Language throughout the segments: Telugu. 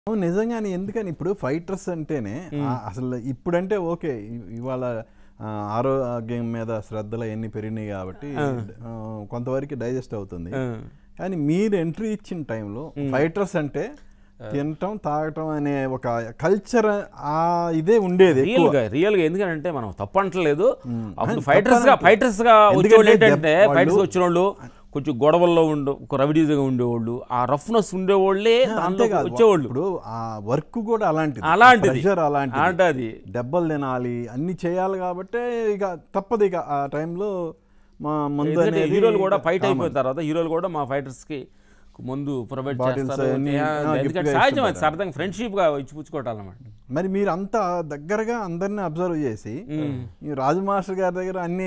అవును నిజంగానే ఎందుకని ఇప్పుడు ఫైటర్స్ అంటేనే ఆ, అసలు ఇప్పుడంటే ఓకే ఇ- ఇవాళ ఆ, ఆరోగ్యం మీద శ్రద్ధలు అవన్నీ పెరిగినాయి కాబట్టి ఆ, కొంతవరకు డైజెస్ట్ అవుతుంది కానీ మీరు ఎంట్రీ ఇచ్చిన టైంలో ఫైటర్స్ అంటే తినటం తాగటం అనే ఒక కల్చర్ ఆ ఇదే ఉండేది ఎక్కువ. రియల్ గా రియల్ గా ఎందుకంటే మనం తప్పు అంటలేదు అప్పుడు తప్పు ఫైటర్స్ గా అనట్లేదు. ఫైటర్స్ గా ఎందుకంటే వచ్చేవాళ్ళు ఏంటంటే దెబ్బ- ఫైటర్స్ వాళ్ళు- వచ్చిన వాళ్ళు కొంచెం గొడవల్లో ఉండు ఒక రవిడీజ్గా ఉండేవాళ్ళు ఆ రఫ్నెస్ ఉండేవాళ్ళే దాంట్లో అంతేకాదు వచ్చేవాళ్ళు ఇప్పుడు ఆ వర్క్ కూడా అలాంటిది అలాంటిది. ప్రెషర్ అలాంటిది అలాంటిది. దెబ్బలు తినాలి అన్ని చేయాలి కాబట్టి ఇక తప్పదు ఇక ఆ టైంలో మా ముందు ఎందుకంటే అనేది హీరోలు కూడా ఇక ఫైట్ common. అయిపోయిన తర్వాత హీరోలు కూడా మా ఫైటర్స్ కి ముందు ప్రొవైడ్ Bottles చేస్తారు అన్ని, ఆ, ఆ, gift ఎందుకంటే గా సహజం అది ఇస్తుంటారు. సరదాగా ఫ్రెండ్షిప్ గా ఇచ్చి పుచ్చుకోవటాలన్నమాట మరి మీరు అంతా దగ్గరగా అందరిని అబ్జర్వ్ చేసి ఈ రాజు మాస్టర్ గారి దగ్గర అన్ని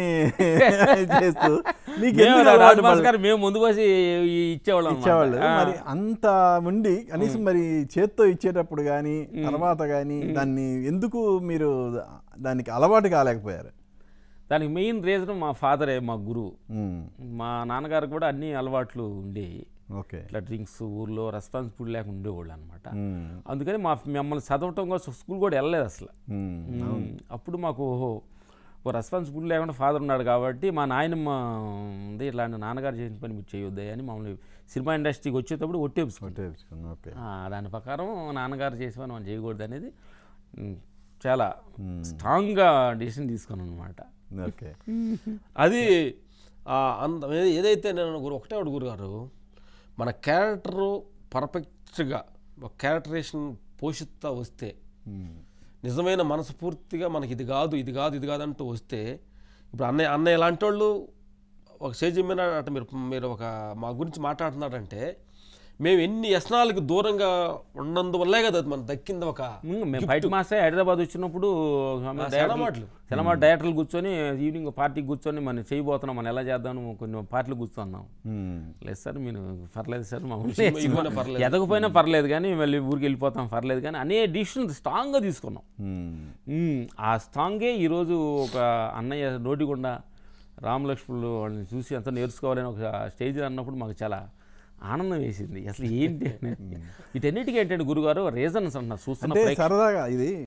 చేస్తూ మీకు మేము ఎందుకు అలవాటు రాజమాస్ పడ- గారు మేము ముందుకు వచ్చి ఇచ్చేవాళ్ళం అన్నమాట. ఇచ్చేవాళ్ళు ఆ. మరి అంత ఉండి కనీసం మరి చేత్తో ఇచ్చేటప్పుడు కానీ తర్వాత కానీ దాన్ని ఎందుకు మీరు దానికి అలవాటు కాలేకపోయారు దానికి మెయిన్ రీజన్ మా ఫాదరే మా గురువు ఉమ్, మా నాన్నగారికి కూడా అన్ని అలవాట్లు ఉండేవి ఓకే ఇట్లా డ్రింక్స్ ఊర్లో రెస్పాన్సిబిలిటీ లేక ఉండేవాళ్ళు అనమాట ఉమ్, అందుకని మా మమ్మల్ని చదవటం కోసం స్కూల్ కూడా వెళ్ళలేదు అసలు ఉమ్, ఉమ్, అప్పుడు మాకు ఓహో ఓ రెస్పాన్సిబిలిటీ లేకుండా ఫాదర్ ఉన్నాడు కాబట్టి మా నాయనమ్మ ఉంది ఇట్లాంటి నాన్నగారు చేసిన పని మీరు చేయొద్దా అని మమ్మల్ని సినిమా ఇండస్ట్రీకి వచ్చేటప్పుడు ఒట్టేపుకుంటాం తెలుసుకున్నా, ఓకే దాని ప్రకారం నాన్నగారు చేసిన పని మనం చేయకూడదు అనేది ఉమ్, చాలా స్ట్రాంగ్గా డిసిషన్ తీసుకున్నాను అనమాట ఓకే అది ఆ అంద ఏ- ఏదైతే నేను గురు ఒకటే ఒకటి గురుగారు మన క్యారెక్టరు పర్ఫెక్ట్గా ఒక క్యారెక్టరేషన్ పోషిస్తా వస్తే ఉమ్, నిజమైన మనస్ఫూర్తిగా మనకి ఇది కాదు ఇది కాదు ఇది కాదు అంటూ వస్తే ఇప్పుడు అన్నయ్య అన్నయ్య లాంటి వాళ్ళు ఒక స్టేజ్ మీద అటు మీరు మీరు ఒక మా గురించి మాట్లాడుతున్నారంటే మేము ఎన్ని వ్యసనాలకు దూరంగా ఉన్నందువల్లే కదా అది మనకు దక్కింది ఒక ఉమ్, మేము బయట మాసే హైదరాబాద్ వచ్చినప్పుడు చాలా మాటలు. సినిమా డైరెక్టర్లు కూర్చొని ఈవినింగ్ పార్టీకి కూర్చొని మనం చేయబోతున్నాం మనం ఎలా చేద్దాం కొన్ని పార్టీలు కూర్చున్నాం ఉమ్, లేదు సార్ మీరు పర్లేదు సార్ మా సినిమా ఇవ్వనా పర్లేదు. ఎదకపోయినా పర్లేదు కానీ మళ్ళీ ఊరికి వెళ్ళిపోతాం పర్లేదు కానీ అనే డిసిషన్ స్ట్రాంగ్గా తీసుకున్నాం ఉమ్, ఉమ్, ఆ స్ట్రాంగే ఈరోజు ఒక అన్నయ్య నోటిగుండా రామలక్ష్మణులు వాళ్ళని చూసి అంతా నేర్చుకోవాలని ఒక స్టేజ్ అన్నప్పుడు మాకు చాలా ఆనందం వేసింది అసలు ఏంటి అని. వీటన్నిటికీ ఏంటంటే గురుగారు రీజన్స్ అంటున్నారు చూస్తున్న అంటే ప్రేక్ష- సరదాగా ఇది